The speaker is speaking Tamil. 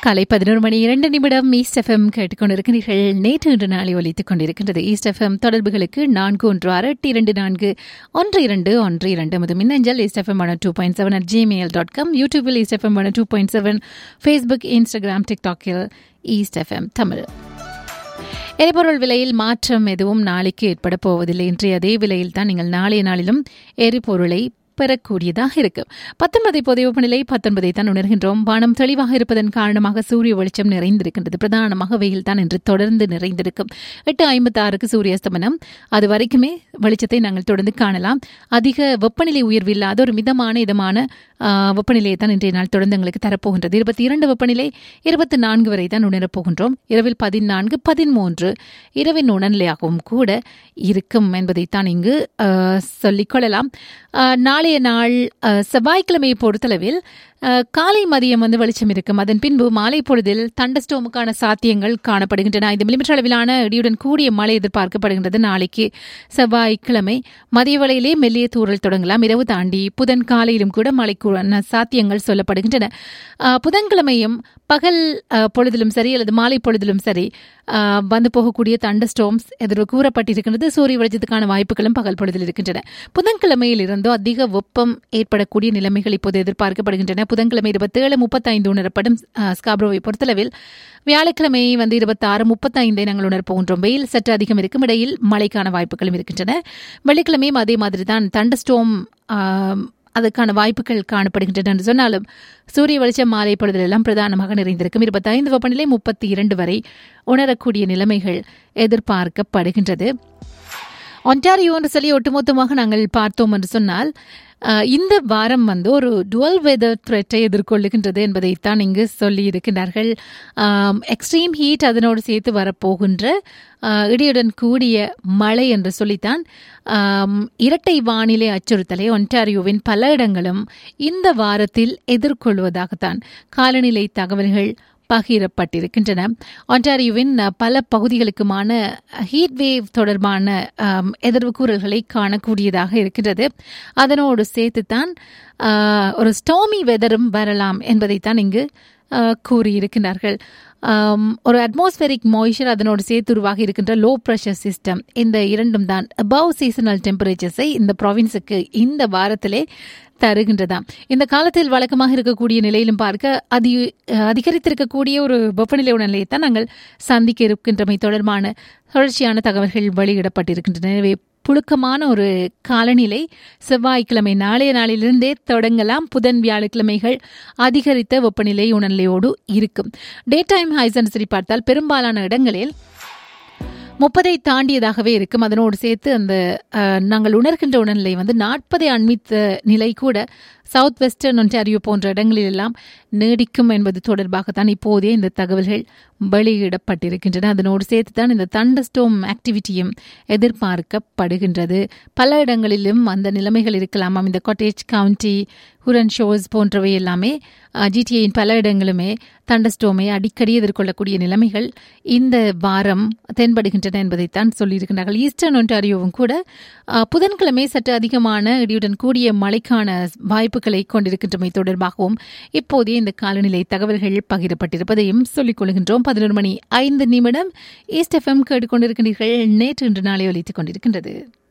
காலை பதினோரு மணி இரண்டு நிமிடம் ஈஸ்ட் எஃப்எம் கேட்டுக்கொண்டிருக்கிறீர்கள் நேற்று இன்று நாளை ஒலித்துக் கொண்டிருக்கின்றது ஈஸ்ட் எஃப்எம் தொடர்புகளுக்கு நான்கு ஒன்று ஆறு எட்டு இரண்டு நான்கு ஒன்று இரண்டு ஒன்று இரண்டு முது மின்னஞ்சல் East FM one two point seven at Gmail dot com யூடியூபில் East FM one two point seven Facebook Instagram டிக்டாக்கில் ஈஸ்ட் எஃப்எம் தமிழ் எரிபொருள் விலையில் மாற்றம் எதுவும் நாளைக்கு ஏற்பட போவதில்லை இன்றைய அதே விலையில் தான் நீங்கள் நாளைய நாளிலும் எரிபொருளை பெறக்கூடியதாக இருக்கும் பத்தொன்பதை பொது வெப்பநிலை பத்தொன்பதை தான் உணர்கின்றோம் வானம் தெளிவாக இருப்பதன் காரணமாக சூரிய வெளிச்சம் நிறைந்திருக்கின்றது பிரதானமாக வெயில் தான் என்று தொடர்ந்து நிறைந்திருக்கும் எட்டு ஐம்பத்தி ஆறுக்கு சூரிய அஸ்தமனம் அது வரைக்குமே வெளிச்சத்தை நாங்கள் தொடர்ந்து காணலாம் அதிக வெப்பநிலை உயர்வு இல்லாத ஒரு மிதமான இதமான வெப்பநிலையை தான் இன்றைய நாள் தொடர்ந்து எங்களுக்கு தரப்போகின்றது இருபத்தி இரண்டு வெப்பநிலை இருபத்தி நான்கு வரை தான் உணரப் போகின்றோம் இரவில் பதினான்கு பதிமூன்று இரவின் உணர்நிலையாகவும் கூட இருக்கும் என்பதைத்தான் இங்கு சொல்லிக்கொள்ளலாம் நாளைய நாள் செவ்வாய்க்கிழமையை பொறுத்தளவில் காலை மதியம் வந்து வெளிச்சம் இருக்கும் அதன் பின்பு மாலை பொழுதில் தண்டஸ்டோமுக்கான சாத்தியங்கள் காணப்படுகின்றன ஐந்து மில்லிமீட்டர் அளவிலான இடியுடன் கூடிய மழை எதிர்பார்க்கப்படுகின்றது நாளைக்கு செவ்வாய்க்கிழமை மதிய வேளையிலே மெல்லிய தூரல் தொடங்கலாம் இரவு தாண்டி புதன் காலையிலும் கூட மழைக்கான சாத்தியங்கள் சொல்லப்படுகின்றன புதன்கிழமையும் பகல் பொழுதிலும் சரி அல்லது மாலை பொழுதிலும் சரி வந்து போகக்கூடிய தண்ட ஸ்டோம்ஸ் எதிர்வு கூறப்பட்டிருக்கின்றது சூரிய வெளிச்சத்துக்கான வாய்ப்புகளும் பகல் பொழுதில் இருக்கின்றன புதன்கிழமையில் இருந்தோ அதிக வெப்பம் ஏற்படக்கூடிய நிலைமைகள் இப்போது எதிர்பார்க்கப்படுகின்றன புதன்கிழமை இருபத்தேழு முப்பத்தைந்து உணரப்படும் ஸ்காப்ரோவை பொறுத்தளவில் வியாழக்கிழமை வந்து இருபத்தாறு முப்பத்தைந்தை நாங்கள் உணரப்போகின்றோம் வெயில் சற்று அதிகம் இருக்கும் இடையில் மழைக்கான வாய்ப்புகளும் இருக்கின்றன வெள்ளிக்கிழமையும் அதே மாதிரி தான் தண்ட ஸ்டோம் அதுக்கான வாய்ப்புகள் காணப்படுகின்றன என்று சொன்னாலும் சூரிய வெளிச்சம் மாலை பொழுதிலெல்லாம் பிரதானமாக நிறைந்திருக்கும் இருபத்தைந்து வெப்பநிலை முப்பத்தி இரண்டு வரை உணரக்கூடிய நிலைமைகள் எதிர்பார்க்கப்படுகின்றது ஒன்டாரியோ என்று சொல்லி ஒட்டுமொத்தமாக நாங்கள் பார்த்தோம் என்று சொன்னால் இந்த வாரம் வந்து ஒரு டுவெல் வெதர் த்ரெட்டை எதிர்கொள்ளுகின்றது என்பதைத்தான் இங்கு சொல்லி இருக்கின்றார்கள் எக்ஸ்ட்ரீம் ஹீட் அதனோடு சேர்த்து வரப்போகின்ற இடியுடன் கூடிய மழை என்று சொல்லித்தான் இரட்டை வானிலை அச்சுறுத்தலை ஒன்டாரியோவின் பல இடங்களும் இந்த வாரத்தில் எதிர்கொள்வதாகத்தான் காலநிலை தகவல்கள் பகிரப்பட்டிருக்கின்றன ஒன்டாரியோவின் பல பகுதிகளுக்குமான ஹீட் வேவ் தொடர்பான எதிர்வு கூறல்களை காணக்கூடியதாக இருக்கின்றது அதனோடு சேர்த்துத்தான் ஒரு ஸ்டோமி வெதரும் வரலாம் என்பதைத்தான் இங்கு கூறியிருக்கிறார்கள் ஒரு அட்மாஸ்பெரிக் மாய்ச்சர் அதனோடு சேர்த்து உருவாகி இருக்கின்ற லோ ப்ரெஷர் சிஸ்டம் இந்த இரண்டும் தான் அபவ் சீசனல் டெம்பரேச்சர்ஸை இந்த ப்ராவின்ஸுக்கு இந்த வாரத்திலே தருகின்றதாம் இந்த காலத்தில் வழக்கமாக இருக்கக்கூடிய நிலையிலும் பார்க்க அதி அதிகரித்திருக்கக்கூடிய ஒரு வெப்பநிலை உணர்நிலையை தான் நாங்கள் சந்திக்க இருக்கின்றமை தொடர்பான தொடர்ச்சியான தகவல்கள் வெளியிடப்பட்டிருக்கின்றன எனவே புழுக்கமான ஒரு காலநிலை செவ்வாய்க்கிழமை நாளைய நாளிலிருந்தே தொடங்கலாம் புதன் வியாழக்கிழமைகள் அதிகரித்த வெப்பநிலை உணர்நிலையோடு இருக்கும் டே டைம் ஹைசன் சரி பார்த்தால் பெரும்பாலான இடங்களில் முப்பதை தாண்டியதாகவே இருக்கும் அதனோடு சேர்த்து அந்த நாங்கள் உணர்கின்ற உணர்நிலை வந்து நாற்பதை அண்மித்த நிலை கூட சவுத் வெஸ்டர்ன் ஒன்டாரியோ போன்ற இடங்களில் எல்லாம் நீடிக்கும் என்பது தொடர்பாகத்தான் இப்போதே இந்த தகவல்கள் வெளியிடப்பட்டிருக்கின்றன அதனோடு சேர்த்து தான் இந்த தண்டஸ்டோம் ஆக்டிவிட்டியும் எதிர்பார்க்கப்படுகின்றது பல இடங்களிலும் அந்த நிலைமைகள் இருக்கலாம் இந்த கொட்டேஜ் கவுண்டி ஹுரன் ஷோஸ் போன்றவை எல்லாமே ஜிடிஏயின் பல இடங்களுமே தண்டஸ்டோமை அடிக்கடி எதிர்கொள்ளக்கூடிய நிலைமைகள் இந்த வாரம் தென்படுகின்றன என்பதைத்தான் சொல்லியிருக்கிறார்கள் ஈஸ்டர்ன் ஒன்டாரியோவும் கூட புதன்கிழமை சற்று அதிகமான இடியுடன் கூடிய மழைக்கான வாய்ப்புகளை கொண்டிருக்கின்றமை தொடர்பாகவும் இப்போதே இந்த காலநிலை தகவல்கள் பகிரப்பட்டிருப்பதையும் சொல்லிக் கொள்கின்றோம் பதினொரு மணி ஐந்து நிமிடம் ஈஸ்ட் எஃப்எம் கேட்டுக்கொண்டிருக்கின்றீர்கள் நேற்று இன்று நாளை ஒலித்துக் கொண்டிருக்கின்றது